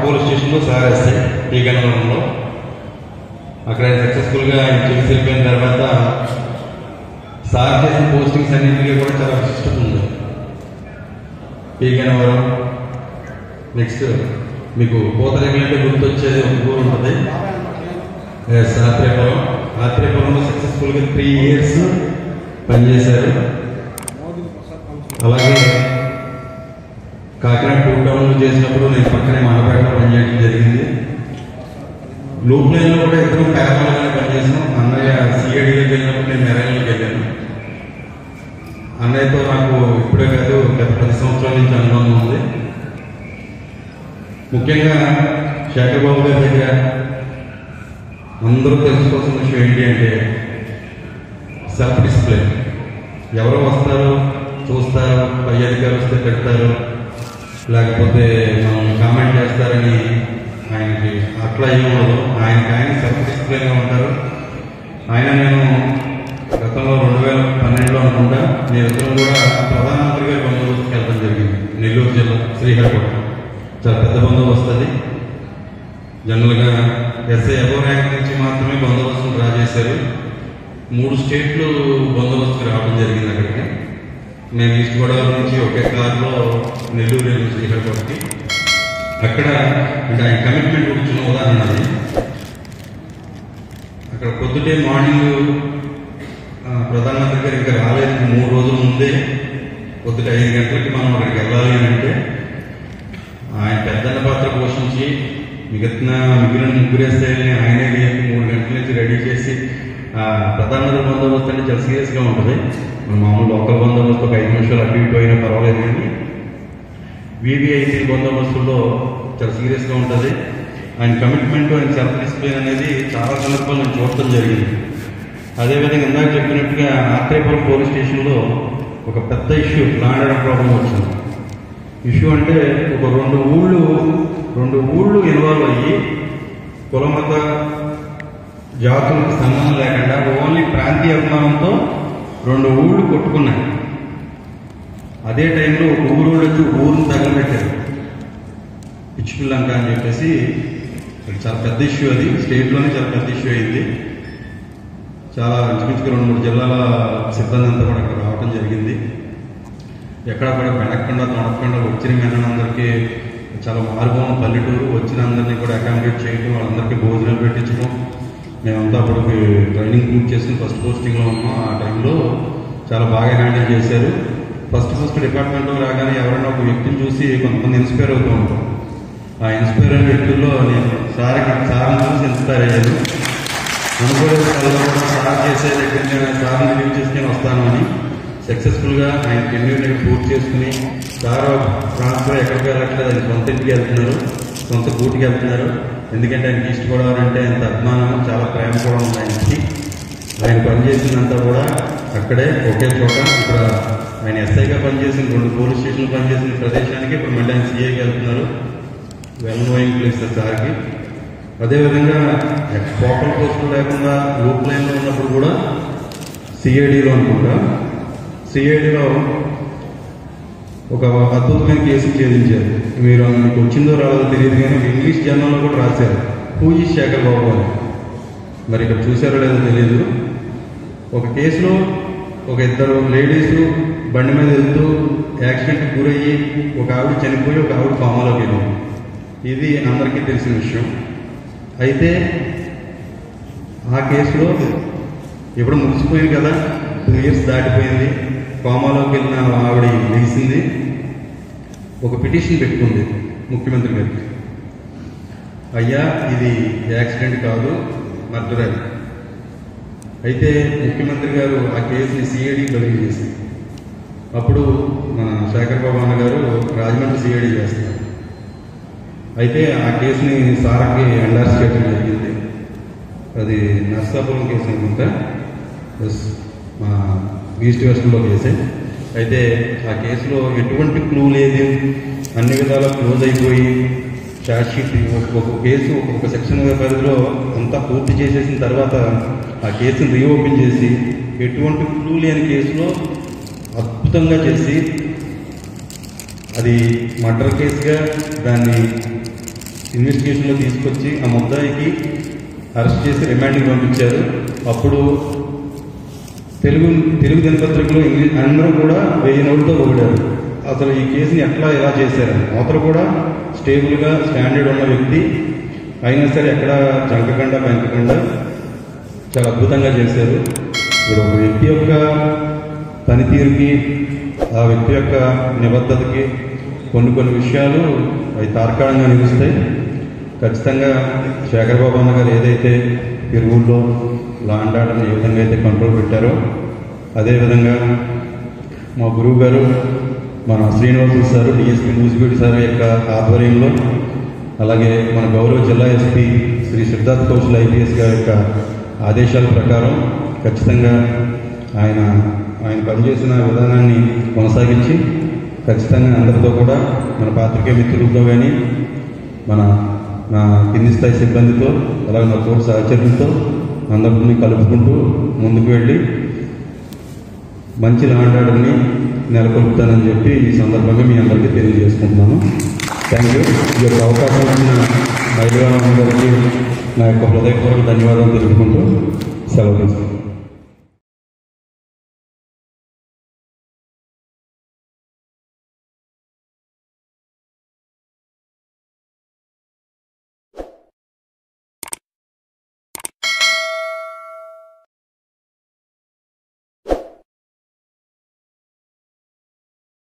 police స్టేషన్లో sir SI ఈ గణవరంలో అక్కడ సక్సెస్ఫుల్గా ఆయన చేసి వెళ్ళిపోయిన తర్వాత సార్ చేసిన పోస్టింగ్స్ అన్నింటికీ కూడా చాలా విశిష్టత ఉంది ఈ గణవరం నెక్స్ట్ మీకు పోతరేగలంటే గుర్తొచ్చేది ఒక ఊరు ఉంటుంది ఎస్ ఆత్రేయపురం ఆత్రేయపురంలో సక్సెస్ఫుల్గా త్రీ ఇయర్స్ పనిచేశారు అలాగే కాకినాడ టూ టౌన్లో చేసినప్పుడు నేను పక్కనే మానపేటలో పనిచేయడం జరిగింది లూప్ లైన్లో కూడా ఇద్దరు పేపర్లుగానే పనిచేసాం అన్నయ్య సిఐడిలోకి వెళ్ళినప్పుడు నేను మెరైన్లోకి వెళ్ళాను అన్నయ్యతో నాకు ఇప్పుడే కాదు గత పది సంవత్సరాల నుంచి అనుబంధం ఉంది ముఖ్యంగా శేఖర్ బాబు గారి దగ్గర అందరూ తెలుసుకోవాల్సిన విషయం ఏంటి అంటే సెల్ఫ్ డిసిప్లిన్ ఎవరో వస్తారు చూస్తారు పై అధికారులు వస్తే పెడతారు లేకపోతే మనం కామెంట్ చేస్తారని ఆయనకి అట్లా ఏమి ఉండదు ఆయనకి ఆయన సెల్ఫ్ డిసిప్లిన్గా ఉంటారు ఆయన నేను గతంలో రెండు వేల పన్నెండులో అనుకుంటా నేను ఇద్దరం కూడా ప్రధానమంత్రి గారి బందోబస్తుకి వెళ్ళడం జరిగింది నెల్లూరు జిల్లా శ్రీహరికోట చాలా పెద్ద బందోబస్తు అది జనరల్గా ఎస్ఐ అబో ర్యాంక్ నుంచి మాత్రమే బందోబస్తును డ్రా చేశారు మూడు స్టేట్లు బందోబస్తుకు రావడం జరిగింది అక్కడికి మేము ఈస్ట్ గోదావరి నుంచి ఒకే కార్లో నెల్లూరు వెళ్ళి శ్రీహరికోటకి అక్కడ అంటే ఆయన కమిట్మెంట్ కూర్చున్న ఉదాహరణ అది అక్కడ పొద్దుటే మార్నింగ్ ఆ, ప్రధానమంత్రి గారు ఇంకా రాలేదు మూడు రోజుల ముందే పొద్దుట ఐదు గంటలకి మనం అక్కడికి వెళ్ళాలి అని అంటే ఆయన పెద్దన్న పాత్ర పోషించి మిగతా మిగిలిన ముగ్గురు ఎస్ఐల్ని ఆయనే లేపి మూడు గంటల నుంచి రెడీ చేసి ఆ, ప్రధానమంత్రి బందోబస్తు అంటే చాలా సీరియస్గా ఉంటుంది మన మామూలు లోకల్ బందోబస్తు ఒక ఐదు నిమిషాలు అటు ఇటు అయినా పర్వాలేదు కానీ వివిఐపీ బందోబస్తుల్లో చాలా సీరియస్గా ఉంటుంది ఆయన కమిట్మెంట్ ఆయన సెల్ఫ్ డిసిప్లిన్ అనేది చాలా సందర్భాలు నేను చూడటం జరిగింది అదేవిధంగా ఇందాక చెప్పినట్టుగా ఆత్రేయపురం పోలీస్ స్టేషన్లో ఒక పెద్ద ఇష్యూ లాండ్ ప్రాబ్లం వచ్చింది ఇష్యూ అంటే ఒక రెండు ఊళ్ళు రెండు ఊళ్ళు ఇన్వాల్వ్ అయ్యి కులమత జాతులకు సంబంధం లేకుండా ఓన్లీ ప్రాంతీయ అభిమానంతో రెండు ఊళ్ళు కొట్టుకున్నాయి అదే టైంలో ఒక ఊరు వచ్చి ఊరిని తగలబెట్టారు పిచ్చిపిల్లంక అని చెప్పేసి అది చాలా పెద్ద ఇష్యూ అది స్టేట్లోనే చాలా పెద్ద ఇష్యూ అయింది చాలా ఇంచుమించుగా రెండు మూడు జిల్లాల సిబ్బంది అంతా కూడా అక్కడ రావడం జరిగింది ఎక్కడ కూడా వెనక్కుండా నడపకుండా వచ్చిన అందరికీ చాలా మారుమూలం పల్లెటూరు వచ్చిన అందరినీ కూడా అకామిడేట్ చేయడం వాళ్ళందరికీ భోజనాలు పెట్టించడం మేమంతా అప్పటికి ట్రైనింగ్ పూర్తి చేసుకుని ఫస్ట్ పోస్టింగ్లో ఉన్నాం ఆ టైంలో చాలా బాగా హ్యాండిల్ చేశారు ఫస్ట్ ఫస్ట్ డిపార్ట్మెంట్లో రాగానే ఎవరైనా ఒక వ్యక్తిని చూసి కొంతమంది ఇన్స్పైర్ అవుతూ ఉంటాం ఆ ఇన్స్పైర్ అయిన వ్యక్తుల్లో నేను సార్కి సార్ని చూసి ఇన్స్పైర్ అయ్యాను అనుకోలేదు కళ్ళలో కూడా సార్ చేసే దగ్గర నేను సార్ని రిలీవ్ చేసుకుని వస్తాను అని సక్సెస్ఫుల్గా ఆయన టెన్యూర్ పూర్తి చేసుకుని సార్ ట్రాన్స్ఫర్ ఎక్కడికి వెళ్ళట్లేదు ఆయన సొంత ఇంటికి వెళ్తున్నారు సొంత కూటికి వెళ్తున్నారు ఎందుకంటే ఆయనకి ఈస్ట్ గోదావరి అంటే అంత అభిమానం చాలా ప్రేమ కూడా ఉంది ఆయనకి ఆయన పనిచేసిందంతా కూడా అక్కడే ఒకే చోట ఇక్కడ ఆయన ఎస్ఐగా పనిచేసిన రెండు పోలీస్ స్టేషన్లు పనిచేసిన ప్రదేశానికి ఇప్పుడు మళ్ళీ ఆయన సీఏకి వెళ్తున్నారు వెల్ నోయింగ్ ప్లేస్ సార్కి అదేవిధంగా పోకల్ పోస్టులు లేకుండా లూప్ లైన్లో ఉన్నప్పుడు కూడా సిఐడిలో అనుకుంటా సిఐడిలో ఒక అద్భుతమైన కేసు ఛేదించారు మీరు మీకు వచ్చిందో రాలేదో తెలియదు కానీ ఒక ఇంగ్లీష్ జర్నల్లో కూడా రాశారు పూజీ శేఖర్ బాబు అని మరి ఇక్కడ చూసారో లేదో తెలియదు ఒక కేసులో ఒక ఇద్దరు లేడీస్ బండి మీద వెళ్తూ యాక్సిడెంట్కి గురయ్యి ఒక ఆవిడ చనిపోయి ఒక ఆవిడ కోమాలోకి వెళ్ళింది ఇది అందరికీ తెలిసిన విషయం అయితే ఆ కేసులో ఇప్పుడు ముగిసిపోయింది కదా టూ ఇయర్స్ దాటిపోయింది కోమాలోకి వెళ్ళిన ఆవిడ లేచింది ఒక పిటిషన్ పెట్టుకుంది ముఖ్యమంత్రి గారికి అయ్యా ఇది యాక్సిడెంట్ కాదు మర్డర్ అది అయితే ముఖ్యమంత్రి గారు ఆ కేసుని సిఐడి బదిలీ చేశారు అప్పుడు మన శేఖర్ బాబు అన్న గారు రాజమండ్రి సిఐడి చేస్తారు అయితే ఆ కేసుని సార్కి ఎండార్స్ చేయడం జరిగింది అది నర్సాపురం కేసు అనుకుంటా ఎస్ మా ఈస్ట్ వెస్ట్లో కేసే అయితే ఆ కేసులో ఎటువంటి క్లూ లేదు అన్ని విధాలా క్లోజ్ అయిపోయి ఛార్జ్ షీట్ ఒక్కొక్క కేసు ఒక్కొక్క సెక్షన్ పరిధిలో అంతా పూర్తి చేసేసిన తర్వాత ఆ కేసును రీఓపెన్ చేసి ఎటువంటి క్లూ లేని కేసులో అద్భుతంగా చేసి అది మర్డర్ కేసుగా దాన్ని ఇన్వెస్టిగేషన్లో తీసుకొచ్చి ఆ ముద్దాయికి అరెస్ట్ చేసి రిమాండ్కి పంపించారు అప్పుడు తెలుగు తెలుగు దినపత్రికలు ఇంగ్లీష్ అందరూ కూడా వెయ్యి నోటుతో పొగిడారు అసలు ఈ కేసుని ఎట్లా ఎలా చేశారని అవతల కూడా స్టేబుల్గా స్టాండర్డ్ ఉన్న వ్యక్తి అయినా సరే ఎక్కడ జంకకుండా పెంకకుండా చాలా అద్భుతంగా చేశారు ఇప్పుడు ఒక వ్యక్తి యొక్క పనితీరుకి ఆ వ్యక్తి యొక్క నిబద్ధతకి కొన్ని కొన్ని విషయాలు అవి తార్కాణంగా నిలుస్తాయి ఖచ్చితంగా శేఖర్ బాబు అన్న గారు ఏదైతే తిరుగుల్లో లా అండ్ ఆర్డర్ని ఏ విధంగా అయితే కంట్రోల్ పెట్టారో అదేవిధంగా మా గురువు గారు మన Srinivasu sir DSP Nujipeta sir యొక్క ఆధ్వర్యంలో అలాగే మన గౌరవ జిల్లా ఎస్పీ శ్రీ సిద్ధార్థ్ కౌశల్ ఐపీఎస్ గారి యొక్క ఆదేశాల ప్రకారం ఖచ్చితంగా ఆయన ఆయన పనిచేసిన విధానాన్ని కొనసాగించి ఖచ్చితంగా అందరితో కూడా మన పాత్రికేయ మిత్రులతో కానీ మన నా కింది స్థాయి సిబ్బందితో అలాగే నా కోర్టు సహచరులతో అందరినీ కలుపుకుంటూ ముందుకు వెళ్ళి మంచి లాండ్ ఆర్డర్ని నెలకొల్పుతానని చెప్పి ఈ సందర్భంగా మీ అందరికీ తెలియజేసుకుంటున్నాను థ్యాంక్ యూ ఈ యొక్క అవకాశం ఇచ్చిన మహిళా గారికి నా యొక్క హృదయపూర్వక ధన్యవాదాలు తెలుపుకుంటూ సెలవు తీసుకుంటాను